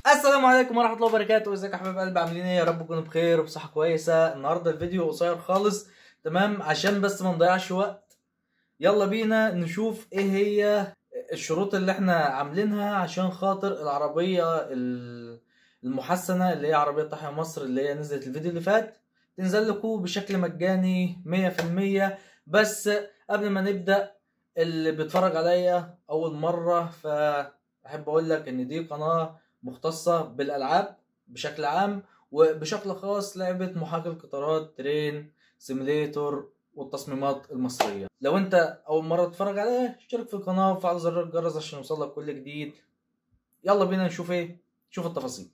السلام عليكم ورحمة الله وبركاته ازيك يا حبايب قلبي عاملين ايه يا رب تكونوا بخير وبصحة كويسة النهاردة الفيديو قصير خالص تمام عشان بس ما نضيعش وقت يلا بينا نشوف ايه هي الشروط اللي احنا عاملينها عشان خاطر العربية ال- المحسنة اللي هي عربية تحيا مصر اللي هي نزلت الفيديو اللي فات تنزل لكم بشكل مجاني 100% بس قبل ما نبدأ اللي بيتفرج عليا أول مرة فأحب أقول لك إن دي قناة مختصة بالألعاب بشكل عام وبشكل خاص لعبة محاكي القطارات ترين سيميليتور والتصميمات المصرية لو انت اول مرة تتفرج عليها اشترك في القناة وفعل زر الجرس عشان يوصلك كل جديد يلا بينا نشوف ايه نشوف التفاصيل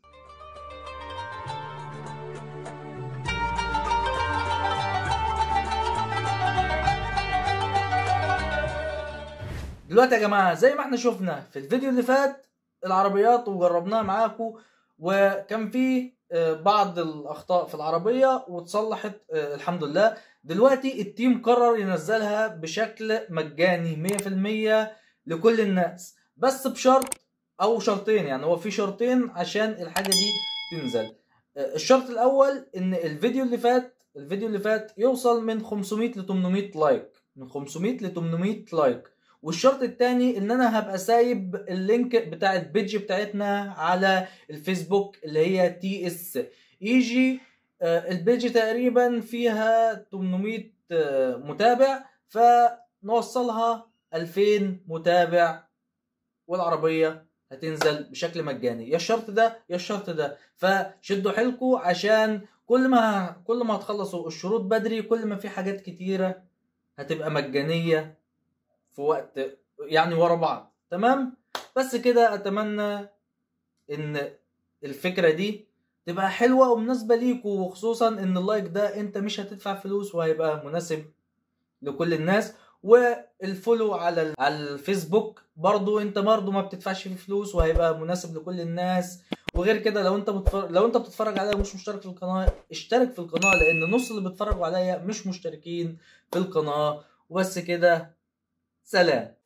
دلوقتي يا جماعة زي ما احنا شفنا في الفيديو اللي فات العربيات وجربناها معاكم وكان في آه، بعض الاخطاء في العربيه واتصلحت آه، الحمد لله دلوقتي التيم قرر ينزلها بشكل مجاني 100% لكل الناس بس بشرط او شرطين يعني هو في شرطين عشان الحاجه دي تنزل آه، الشرط الاول ان الفيديو اللي فات الفيديو اللي فات يوصل من 500 ل 800 لايك من 500 ل 800 لايك والشرط التاني ان انا هبقى سايب اللينك بتاع البيج بتاعتنا على الفيسبوك اللي هي تي اس اي جي البيج تقريبا فيها 800 آه، متابع فنوصلها 2000 متابع والعربية هتنزل بشكل مجاني يا الشرط ده يا الشرط ده فشدوا حيلكوا عشان كل ما كل ما هتخلصوا الشروط بدري كل ما في حاجات كتيرة هتبقى مجانية في وقت يعني ورا بعض تمام بس كده اتمنى ان الفكره دي تبقى حلوه ومناسبه ليكوا وخصوصا ان اللايك ده انت مش هتدفع فلوس وهيبقى مناسب لكل الناس والفولو على ال- على الفيسبوك برضو انت برضو ما بتدفعش فيه فلوس وهيبقى مناسب لكل الناس وغير كده لو انت بتفرج لو انت بتتفرج عليا ومش مشترك في القناه اشترك في القناه لان نص اللي بيتفرجوا عليا مش مشتركين في القناه وبس كده سلام